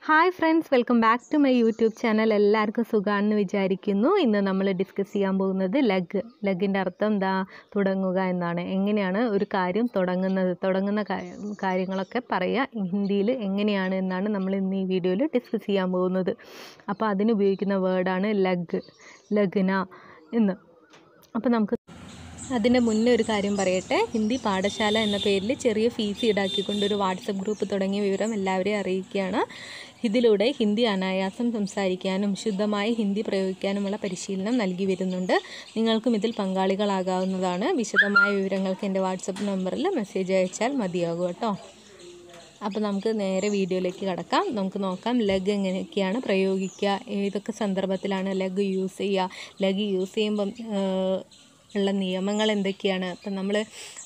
hi friends welcome back to my YouTube channel എല്ലാവർക്കും സുഖമാണെന്ന് വിചാരിക്കുന്നു ഇന്ന് നമ്മൾ ഡിസ്കസ് ചെയ്യാൻ പോകുന്നത് ലഗ് ലഗിൻ്റെ അർത്ഥം എന്താ തുടങ്ങുക എന്നാണ് എങ്ങനെയാണ് ഒരു കാര്യം തുടങ്ങുന്നത് തുടങ്ങുന്ന കാ- കാര്യങ്ങളൊക്കെ പറയുക ഹിന്ദിയിൽ എങ്ങനെയാണ് എന്നാണ് നമ്മൾ ഇന്ന് ഈ വീഡിയോയിൽ ഡിസ്കസ് ചെയ്യാൻ പോകുന്നത് അപ്പോൾ അതിന് ഉപയോഗിക്കുന്ന വേർഡാണ് ലഗ് ലഗ്ന എന്ന് അപ്പോൾ നമുക്ക് അതിൻ്റെ മുന്നേ ഒരു കാര്യം പറയട്ടെ ഹിന്ദി പാഠശാല എന്ന പേരിൽ ചെറിയ ഫീസ് ഈടാക്കിക്കൊണ്ട് ഒരു വാട്സപ്പ് ഗ്രൂപ്പ് തുടങ്ങിയ വിവരം എല്ലാവരെയും അറിയിക്കുകയാണ് ഇതിലൂടെ ഹിന്ദി അനായാസം സംസാരിക്കാനും ശുദ്ധമായി ഹിന്ദി പ്രയോഗിക്കാനുമുള്ള പരിശീലനം നൽകി വരുന്നുണ്ട് നിങ്ങൾക്കും ഇതിൽ പങ്കാളികളാകാവുന്നതാണ് വിശദമായ വിവരങ്ങൾക്ക് എൻ്റെ വാട്സപ്പ് നമ്പറിൽ മെസ്സേജ് അയച്ചാൽ മതിയാകും കേട്ടോ അപ്പോൾ നമുക്ക് നേരെ വീഡിയോയിലേക്ക് കടക്കാം നമുക്ക് നോക്കാം ലഗ് എങ്ങനെയൊക്കെയാണ് പ്രയോഗിക്കുക ഏതൊക്കെ സന്ദർഭത്തിലാണ് ലഗ് യൂസ് ചെയ്യുക ലഗ് യൂസ് ചെയ്യുമ്പം ഏഹ്, ഉള്ള നിയമങ്ങൾ എന്തൊക്കെയാണ് അപ്പം നമ്മൾ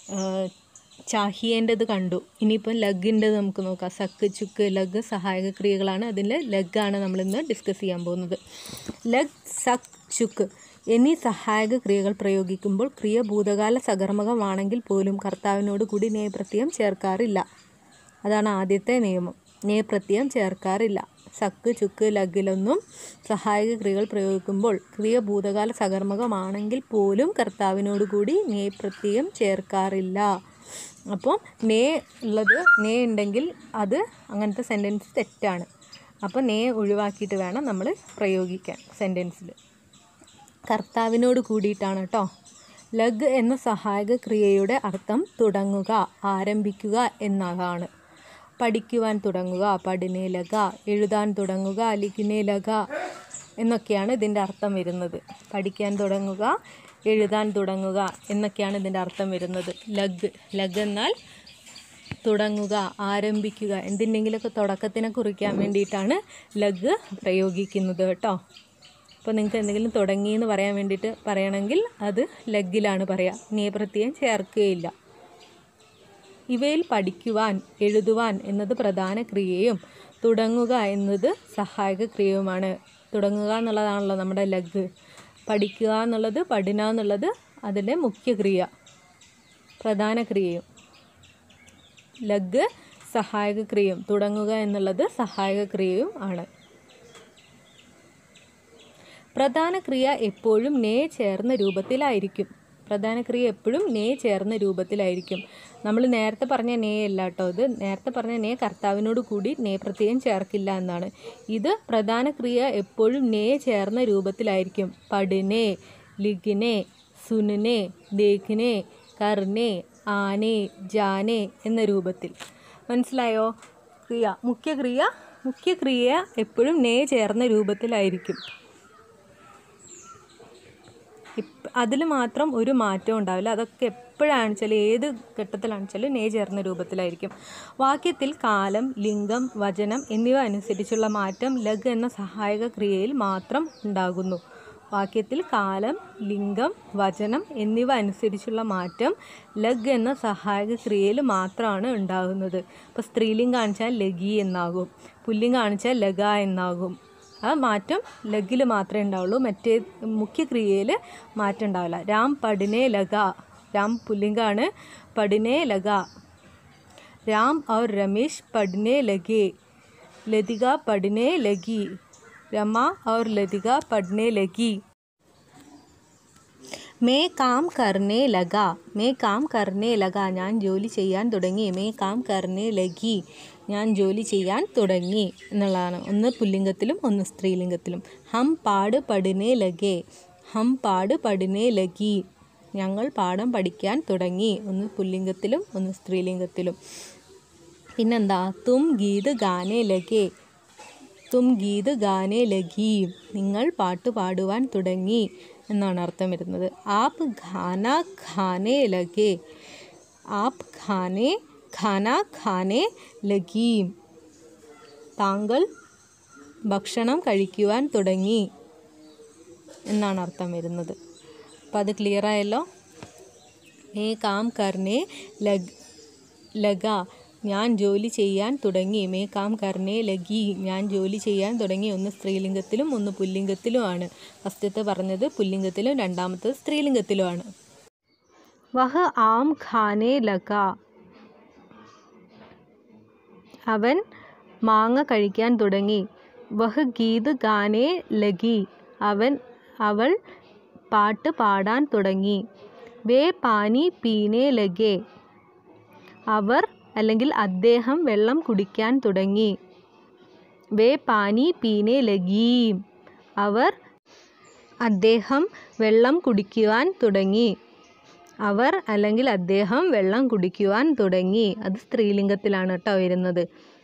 ചാഹിയേൻ്റെത് കണ്ടു ഇനിയിപ്പം ലഗിൻ്റെത് നമുക്ക് നോക്കാം സക്ക് ചുക്ക് ലഗ് സഹായക ക്രിയകളാണ് അതിൽ ലഗാണ് നമ്മളിന്ന് ഡിസ്കസ് ചെയ്യാൻ പോകുന്നത് ലഗ് സക് ചുക്ക് എന്നീ സഹായക ക്രിയകൾ പ്രയോഗിക്കുമ്പോൾ ക്രിയ ഭൂതകാല സകർമ്മകമാണെങ്കിൽ പോലും കർത്താവിനോട് കൂടി നേപ്രത്യം ചേർക്കാറില്ല അതാണ് ആദ്യത്തെ നിയമം നേപ്രത്യം ചേർക്കാറില്ല സക്ക് ചുക്ക് ലഗിലൊന്നും സഹായക ക്രിയകൾ പ്രയോഗിക്കുമ്പോൾ ക്രിയ ഭൂതകാല സകർമ്മകമാണെങ്കിൽ പോലും കർത്താവിനോട് കൂടി നേപ്രത്യം ചേർക്കാറില്ല അപ്പോൾ നേ ഉള്ളത് നേ ഉണ്ടെങ്കിൽ അത് അങ്ങനത്തെ സെൻറ്റൻസ് തെറ്റാണ് അപ്പോൾ നേ ഒഴിവാക്കിയിട്ട് വേണം നമ്മൾ പ്രയോഗിക്കാൻ സെൻറ്റൻസിൽ കർത്താവിനോട് കൂടിയിട്ടാണ് കേട്ടോ ലഗ് എന്ന സഹായക ക്രിയയുടെ അർത്ഥം തുടങ്ങുക ആരംഭിക്കുക എന്നതാണ് പഠിക്കുവാൻ തുടങ്ങുക പഠിനേ ലഗ എഴുതാൻ തുടങ്ങുക ലിഖിനേ ലഗ എന്നൊക്കെയാണ് ഇതിൻ്റെ അർത്ഥം വരുന്നത് പഠിക്കാൻ തുടങ്ങുക എഴുതാൻ തുടങ്ങുക എന്നൊക്കെയാണ് ഇതിൻ്റെ അർത്ഥം വരുന്നത് ലഗ് ലഗ് എന്നാൽ തുടങ്ങുക ആരംഭിക്കുക എന്തിൻ്റെങ്കിലുമൊക്കെ തുടക്കത്തിനെ കുറിക്കാൻ വേണ്ടിയിട്ടാണ് ലഗ് പ്രയോഗിക്കുന്നത് കേട്ടോ അപ്പോൾ നിങ്ങൾക്ക് എന്തെങ്കിലും തുടങ്ങി എന്ന് പറയാൻ വേണ്ടിയിട്ട് പറയണമെങ്കിൽ അത് ലഗിലാണ് പറയുക നിയപ്രത്യം ചേർക്കുകയില്ല ഇവയിൽ പഠിക്കുവാൻ എഴുതുവാൻ എന്നത് പ്രധാന ക്രിയയും തുടങ്ങുക എന്നത് സഹായക ക്രിയയുമാണ് തുടങ്ങുക എന്നുള്ളതാണല്ലോ നമ്മുടെ ലഗ് പഠിക്കുക എന്നുള്ളത് പഠന എന്നുള്ളത് അതിൻ്റെ മുഖ്യ ക്രിയ പ്രധാന ക്രിയയും ലഗ് സഹായക ക്രിയയും തുടങ്ങുക എന്നുള്ളത് സഹായക ക്രിയയും ആണ് പ്രധാന ക്രിയ എപ്പോഴും നേ ചേർന്ന രൂപത്തിലായിരിക്കും പ്രധാന ക്രിയ എപ്പോഴും നേ ചേർന്ന രൂപത്തിലായിരിക്കും നമ്മൾ നേരത്തെ പറഞ്ഞ നേ അല്ല കേട്ടോ ഇത് നേരത്തെ പറഞ്ഞ നേ കർത്താവിനോട് കൂടി നേ പ്രത്യേകം ചേർക്കില്ല എന്നാണ് ഇത് പ്രധാന ക്രിയ എപ്പോഴും നേ ചേർന്ന രൂപത്തിലായിരിക്കും പഠിനെ ലിഖിനെ സുനിനെ ദേഖിനെ കർണേ ആനെ ജാനെ എന്ന രൂപത്തിൽ മനസ്സിലായോ ക്രിയ മുഖ്യ ക്രിയ മുഖ്യ ക്രിയ എപ്പോഴും നേ ചേർന്ന രൂപത്തിലായിരിക്കും അതിൽ മാത്രം ഒരു മാറ്റവും ഉണ്ടാവില്ല അതൊക്കെ എപ്പോഴാണെന്ന് വെച്ചാൽ ഏത് ഘട്ടത്തിലാണെന്ന് വെച്ചാൽ നേ ചേർന്ന രൂപത്തിലായിരിക്കും വാക്യത്തിൽ കാലം ലിംഗം വചനം എന്നിവ അനുസരിച്ചുള്ള മാറ്റം ലഗ് എന്ന സഹായക ക്രിയയിൽ മാത്രം ഉണ്ടാകുന്നു വാക്യത്തിൽ കാലം ലിംഗം വചനം എന്നിവ അനുസരിച്ചുള്ള മാറ്റം ലഗ് എന്ന സഹായക ക്രിയയിൽ മാത്രമാണ് ഉണ്ടാകുന്നത് ഇപ്പോൾ സ്ത്രീലിംഗം കാണിച്ചാൽ ലഗി എന്നാകും പുല്ലിംഗം കാണിച്ചാൽ ലഗ എന്നാകും ആ മാറ്റം ലഗിൽ മാത്രമേ ഉണ്ടാവുള്ളൂ മറ്റേ മുഖ്യ ക്രിയയിൽ മാറ്റം ഉണ്ടാവില്ല രാം പടിനെ ലഗ രാം പുല്ലിംഗാണ് പടിനെ ലഗ രാം और रमेश पढ़ने लगे लतिका पढ़ने लगी रमा और लतिका पढ़ने लगी മേ കാം കർണേ ലഗ മേ കാം കർണേ ലഗ ഞാൻ ജോലി ചെയ്യാൻ തുടങ്ങി മേ കാം കർണേ ലഗി ഞാൻ ജോലി ചെയ്യാൻ തുടങ്ങി എന്നുള്ളതാണ് ഒന്ന് പുല്ലിംഗത്തിലും ഒന്ന് സ്ത്രീലിംഗത്തിലും ഹം പാട് പടിനേ ലഗേ ഹം പാട് പടിനേ ലഗി ഞങ്ങൾ പാഠം പഠിക്കാൻ തുടങ്ങി ഒന്ന് പുല്ലിംഗത്തിലും ഒന്ന് സ്ത്രീലിംഗത്തിലും പിന്നെന്താ തും ഗീത് ഗാനേ ലഗേ തും ഗീത് ഗാനേ ലഗി നിങ്ങൾ പാട്ട് പാടുവാൻ തുടങ്ങി എന്നാണ് അർത്ഥം വരുന്നത് ആപ്പ് ഖാന ഖാനേ ലഗേ ആപ്പ് ഖാനേ ഖാന ഖാനേ ലഗി താങ്കൾ ഭക്ഷണം കഴിക്കുവാൻ തുടങ്ങി എന്നാണ് അർത്ഥം വരുന്നത് അപ്പോൾ അത് ക്ലിയർ ആയല്ലോ മേ കാം കർണേ ലഗ് ലഗ ഞാൻ ജോലി ചെയ്യാൻ തുടങ്ങി മേ കാം കർണേ ലഗി ഞാൻ ജോലി ചെയ്യാൻ തുടങ്ങി ഒന്ന് സ്ത്രീലിംഗത്തിലും ഒന്ന് പുല്ലിംഗത്തിലുമാണ് ഫസ്റ്റത്തെ പറഞ്ഞത് പുല്ലിംഗത്തിലും രണ്ടാമത്തത് സ്ത്രീലിംഗത്തിലുമാണ് വഹ് ആം ഖാനേ ലഗ അവൻ മാങ്ങ കഴിക്കാൻ തുടങ്ങി വഹ് ഗീത് ഗാനേ ലഗി അവൻ അവൾ പാട്ട് പാടാൻ തുടങ്ങി വേ പാനി പീനേ ലഗേ അവർ അല്ലെങ്കിൽ അദ്ദേഹം വെള്ളം കുടിക്കാൻ തുടങ്ങി വേ പാനി പീനെ ലഗീം അവർ അദ്ദേഹം വെള്ളം കുടിക്കുവാൻ തുടങ്ങി അവർ അല്ലെങ്കിൽ അദ്ദേഹം വെള്ളം കുടിക്കുവാൻ തുടങ്ങി അത് സ്ത്രീലിംഗത്തിലാണ് കേട്ടോ വരുന്നത്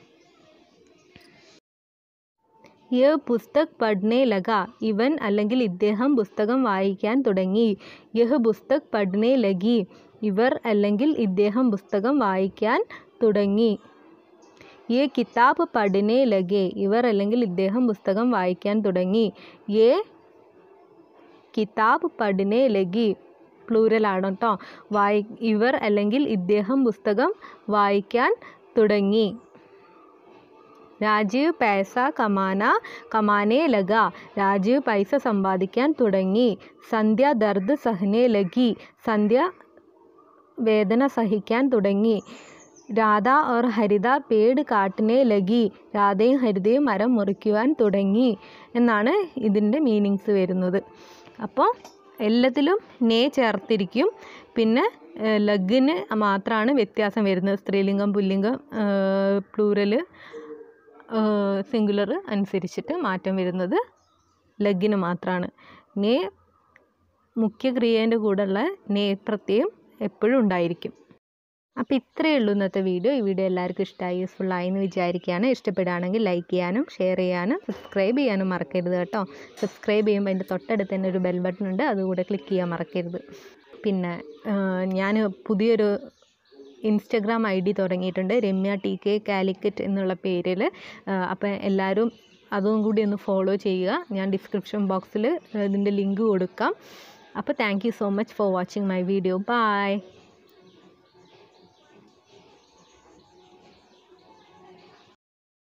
യ പുസ്തക് പഠ്നെ ലഗ ഇവൻ അല്ലെങ്കിൽ ഇദ്ദേഹം പുസ്തകം വായിക്കാൻ തുടങ്ങി യഹ് പുസ്തക് പഠ്നെ ലഗി ഇവർ അല്ലെങ്കിൽ ഇദ്ദേഹം പുസ്തകം വായിക്കാൻ തുടങ്ങി യേ കിതാബ് പഠ്നെ ലഗെ ഇവർ അല്ലെങ്കിൽ ഇദ്ദേഹം പുസ്തകം വായിക്കാൻ തുടങ്ങി യേ കിതാബ് പഠ്നെ ലഗി പ്ലൂരലാണ് കേട്ടോ വായി ഇവർ അല്ലെങ്കിൽ ഇദ്ദേഹം പുസ്തകം വായിക്കാൻ തുടങ്ങി രാജീവ് പൈസ കമാന കമാനേ ലഗ രാജീവ് പൈസ സമ്പാദിക്കാൻ തുടങ്ങി സന്ധ്യ ദർദ് സഹനെ ലഗി സന്ധ്യ വേദന സഹിക്കാൻ തുടങ്ങി രാധ ഓർ ഹരിത പേട് കാട്ടിനെ ലഗി രാധയും ഹരിതയും മരം മുറിക്കുവാൻ തുടങ്ങി എന്നാണ് ഇതിൻ്റെ മീനിങ്സ് വരുന്നത് അപ്പോൾ എല്ലാത്തിലും നേ ചേർത്തിരിക്കും പിന്നെ ലഗിന് മാത്രമാണ് വ്യത്യാസം വരുന്നത് സ്ത്രീലിംഗം പുല്ലിംഗം പ്ലൂരല് സിംഗുലർ അനുസരിച്ചിട്ട് മാറ്റം വരുന്നത് ലഗിന് മാത്രമാണ് നേ മുഖ്യ ക്രിയേൻ്റെ കൂടെയുള്ള നേ പ്രത്യയം എപ്പോഴും ഉണ്ടായിരിക്കും അപ്പോൾ ഇത്രയേ ഉള്ളൂ ഇന്നത്തെ വീഡിയോ ഈ വീഡിയോ എല്ലാവർക്കും ഇഷ്ടമായി യൂസ്ഫുൾ ആയി എന്ന് വിചാരിക്കുകയാണ് ഇഷ്ടപ്പെടുകയാണെങ്കിൽ ലൈക്ക് ചെയ്യാനും ഷെയർ ചെയ്യാനും സബ്സ്ക്രൈബ് ചെയ്യാനും മറക്കരുത് കേട്ടോ സബ്സ്ക്രൈബ് ചെയ്യുമ്പോൾ അതിൻ്റെ തൊട്ടടുത്ത് തന്നെ ഒരു ബെൽ ബട്ടൺ ഉണ്ട് അതുകൂടെ ക്ലിക്ക് ചെയ്യാൻ മറക്കരുത് പിന്നെ ഞാൻ പുതിയൊരു ഇൻസ്റ്റഗ്രാം ഐ ഡി തുടങ്ങിയിട്ടുണ്ട് രമ്യ ടി കെ കാലിക്കറ്റ് എന്നുള്ള പേരിൽ അപ്പം എല്ലാവരും അതും കൂടി ഒന്ന് ഫോളോ ചെയ്യുക ഞാൻ ഡിസ്ക്രിപ്ഷൻ ബോക്സിൽ ഇതിൻ്റെ ലിങ്ക് കൊടുക്കാം അപ്പോൾ thank you so much for watching my video by